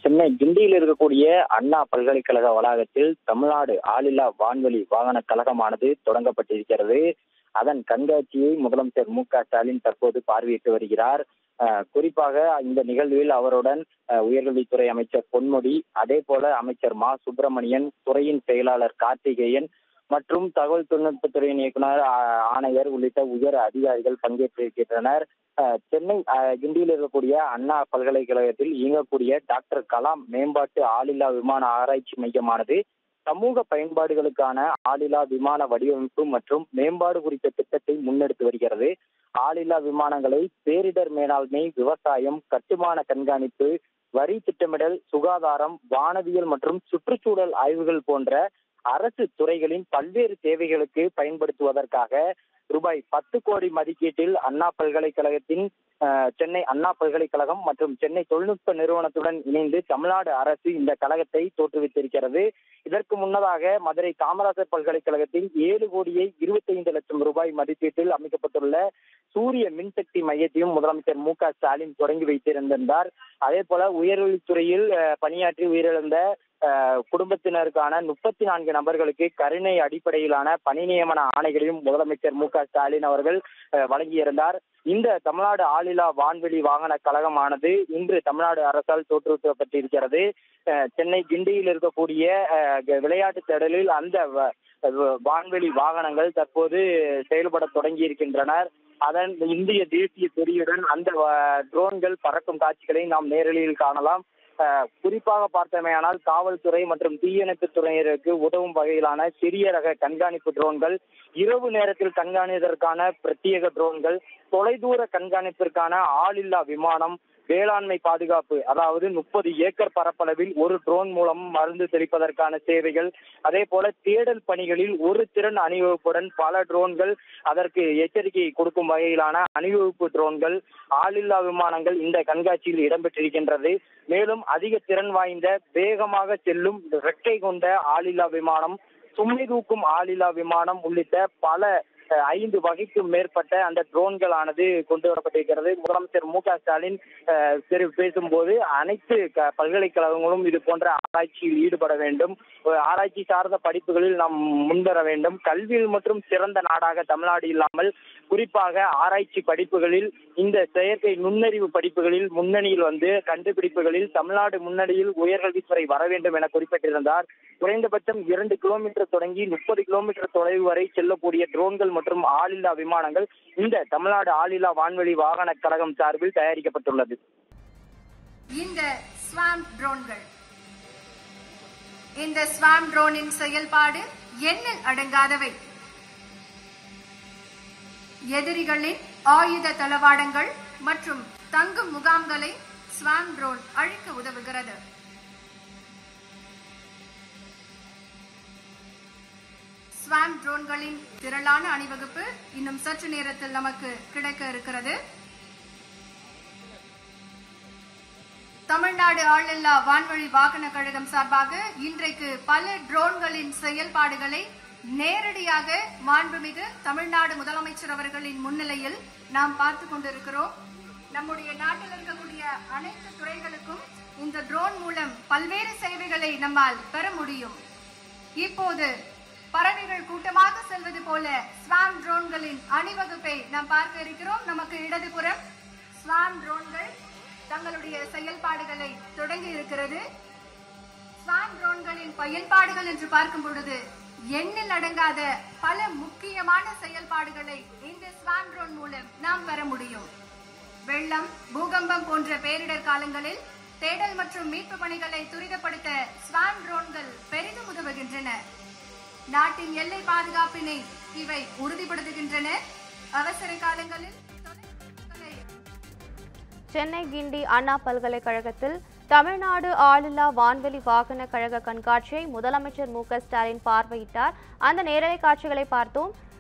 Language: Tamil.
சென்னை கிண்டியில் இருக்கக்கூடிய அண்ணா பல்கலைக்கழக வளாகத்தில் தமிழ்நாடு ஆளில்லா வான்வெளி வாகன கழகமானது தொடங்கப்பட்டிருக்கிறது அதன் கண்காட்சியை முதலமைச்சர் மு க ஸ்டாலின் தற்போது பார்வையிட்டு வருகிறார் அஹ், குறிப்பாக இந்த நிகழ்வில் அவருடன் அஹ், உயர்கல்வித்துறை அமைச்சர் பொன்முடி அதே போல அமைச்சர் மா சுப்பிரமணியன் துறையின் செயலாளர் கார்த்திகேயன் மற்றும் தகவல் தொழில்நுட்பத்துறையின் இயக்குனர் ஆ- ஆணையர் உள்ளிட்ட உயர் அதிகாரிகள் பங்கேற்றிருக்கின்றனர் அஹ், சென்னை அஹ், கிண்டியில் இருக்கக்கூடிய அண்ணா பல்கலைக்கழகத்தில் இயங்கக்கூடிய டாக்டர் கலாம் மேம்பாட்டு ஆளில்லா விமான ஆராய்ச்சி மையமானது சமூக பயன்பாடுகளுக்கான ஆளில்லா விமான வடிவமைப்பு மற்றும் மேம்பாடு குறித்த திட்டத்தை முன்னெடுத்து வருகிறது ஆளில்லா விமானங்களை பேரிடர் மேலாண்மை விவசாயம் கட்டுமான கண்காணிப்பு வரி திட்டமிடல் சுகாதாரம் வானவியல் மற்றும் சுற்றுச்சூழல் ஆய்வுகள் போன்ற அரசு துறைகளின் பல்வேறு தேவைகளுக்கு பயன்படுத்துவதற்காக ரூபாய் பத்து கோடி மதிப்பீட்டில் அண்ணா பல்கலைக்கழகத்தின் அஹ், சென்னை அண்ணா பல்கலைக்கழகம் மற்றும் சென்னை தொழில்நுட்ப நிறுவனத்துடன் இணைந்து தமிழ்நாடு அரசு இந்த கழகத்தை தோற்றுவித்திருக்கிறது இதற்கு முன்னதாக மதுரை காமராஜர் பல்கலைக்கழகத்தில் ஏழு கோடியே இருபத்தைந்து லட்சம் ரூபாய் மதிப்பீட்டில் அமைக்கப்பட்டுள்ள சூரிய மின்சக்தி மையத்தையும் முதலமைச்சர் மு க ஸ்டாலின் தொடங்கி வைத்திருந்தார் அதே போல உயர்கல்வித்துறையில் அஹ், பணியாற்றி உயிரிழந்த அஹ், குடும்பத்தினருக்கான முப்பத்தி நான்கு நபர்களுக்கு கருணை அடிப்படையிலான பணி நியமன ஆணைகளையும் முதலமைச்சர் மு க ஸ்டாலின் அவர்கள் அஹ், வழங்கியிருந்தார் இந்த தமிழ்நாடு ஆளில்லா வான்வெளி வாகன கழகமானது இன்று தமிழ்நாடு அரசால் தோற்றுவிக்கப்பட்டிருக்கிறது அஹ், சென்னை கிண்டியில் இருக்கக்கூடிய அஹ், விளையாட்டு திடலில் அந்த வ- வ- வான்வெளி வாகனங்கள் தற்போது செயல்பட தொடங்கி இருக்கின்றனர் அதன் இந்திய தேசிய கொடியுடன் அந்த வ- ட்ரோன்கள் பறக்கும் காட்சிகளை நாம் நேரலையில் காணலாம் அஹ், குறிப்பாக பார்த்தமையானால் காவல்துறை மற்றும் தீயணைப்பு துறையினருக்கு உதவும் வகையிலான சிறிய ரக கண்காணிப்பு ட்ரோன்கள் இரவு நேரத்தில் கண்காணிப்பதற்கான பிரத்யேக ட்ரோன்கள் தொலைதூர கண்காணிப்பிற்கான ஆளில்லா விமானம் வேளாண்மை பாதுகாப்பு அதாவது முப்பது ஏக்கர் பரப்பளவில் ஒரு ட்ரோன் மூலம் மருந்து தெளிப்பதற்கான சேவைகள் அதே போல தேடல் பணிகளில் ஒரு திறன் அணிவகுப்புடன் பல ட்ரோன்கள் அதற்கு எச்சரிக்கை கொடுக்கும் வகையிலான அணிவகுப்பு ட்ரோன்கள் ஆளில்லா விமானங்கள் இந்த கண்காட்சியில் இடம்பெற்றிருக்கின்றது மேலும் அதிக திறன் வாய்ந்த வேகமாக செல்லும் ரெக்கை கொண்ட ஆளில்லா விமானம் சுமை தூக்கும் ஆளில்லா விமானம் உள்ளிட்ட பல அஹ், ஐந்து வகைக்கும் மேற்பட்ட அந்த ட்ரோன்களானது கொண்டு வரப்பட்டிருக்கிறது முதலமைச்சர் மு க ஸ்டாலின் அஹ், திரு பேசும்போது அனைத்து க- பல்கலைக்கழகங்களும் இது போன்ற ஆராய்ச்சியில் ஈடுபட வேண்டும் ஒரு ஆராய்ச்சி சார்ந்த படிப்புகளில் நாம் முன்வர வேண்டும் கல்வியில் மற்றும் சிறந்த நாடாக தமிழ்நாடு இல்லாமல் குறிப்பாக ஆராய்ச்சி படிப்புகளில் இந்த செயற்கை நுண்ணறிவு படிப்புகளில் முன்னணியில் வந்து கண்டுபிடிப்புகளில் தமிழ்நாடு முன்னணியில் உயர்கல்வித்துறை வர வேண்டும் என குறிப்பிட்டிருந்தார் குறைந்தபட்சம் இரண்டு கிலோமீட்டர் தொடங்கி முப்பது கிலோமீட்டர் தொலைவு வரை செல்லக்கூடிய ட்ரோன்கள் மற்றும் ஆளில்லா விமானங்கள் இந்த தமிழ்நாடு ஆளில்லா வான்வெளி வாகன கழகம் சார்பில் தயாரிக்கப்பட்டுள்ளது இந்த ஸ்வாம் ட்ரோன்கள் இந்த ஸ்வாம் ட்ரோனின் செயல்பாடு எண்ணில் அடங்காதவை எதிரிகளின் ஆயுத தளவாடங்கள் மற்றும் தங்கும் முகாம்களை ஸ்வாம் ட்ரோன் அழிக்க உதவுகிறது ஸ்வாம் ட்ரோன்களின் திரளான அணிவகுப்பு இன்னும் சற்று நேரத்தில் நமக்கு கிடைக்க இருக்கிறது தமிழ்நாடு ஆளில்லா வான்வழி வாகன கழகம் சார்பாக இன்றைக்கு பல ட்ரோன்களின் செயல்பாடுகளை நேரடியாக மாண்புமிகு தமிழ்நாடு முதலமைச்சர் அவர்களின் முன்னிலையில் நாம் பார்த்து கொண்டிருக்கிறோம் நம்முடைய நாட்டில் இருக்கக்கூடிய அனைத்து துறைகளுக்கும் இந்த ட்ரோன் மூலம் பல்வேறு சேவைகளை நம்மால் பெற முடியும் இப்போது பறவைகள் கூட்டமாக செல்வது போல ஸ்வாம் ட்ரோன்களின் அணிவகுப்பை நாம் பார்க்க இருக்கிறோம் நமக்கு இடதுபுறம் ஸ்வாம் ட்ரோன்கள் தங்களுடைய செயல்பாடுகளை தொடங்கி இருக்கிறது ஸ்வாம் ட்ரோன்களின் பயன்பாடுகள் என்று பார்க்கும் பொழுது எண்ணில் அடங்காத பல முக்கியமான செயல்பாடுகளை இந்த ஸ்வாம் ட்ரோன் மூலம் நாம் பெற முடியும் வெள்ளம் பூகம்பம் போன்ற பேரிடர் காலங்களில் தேடல் மற்றும் மீட்பு பணிகளை துரிதப்படுத்த ஸ்வாம் ட்ரோன்கள் பெரிதும் உதவுகின்றன நாட்டின் எல்லை பாதுகாப்பினை இவை உறுதிப்படுத்துகின்றன அவசர காலங்களில் தொலைதூரங்களை சென்னை கிண்டி அண்ணா பல்கலைக்கழகத்தில் தமிழ்நாடு ஆளில்லா வான்வெளி வாகன கழக கண்காட்சியை முதலமைச்சர் மு க ஸ்டாலின் பார்வையிட்டார் அந்த நேரலை காட்சிகளை பார்த்தோம்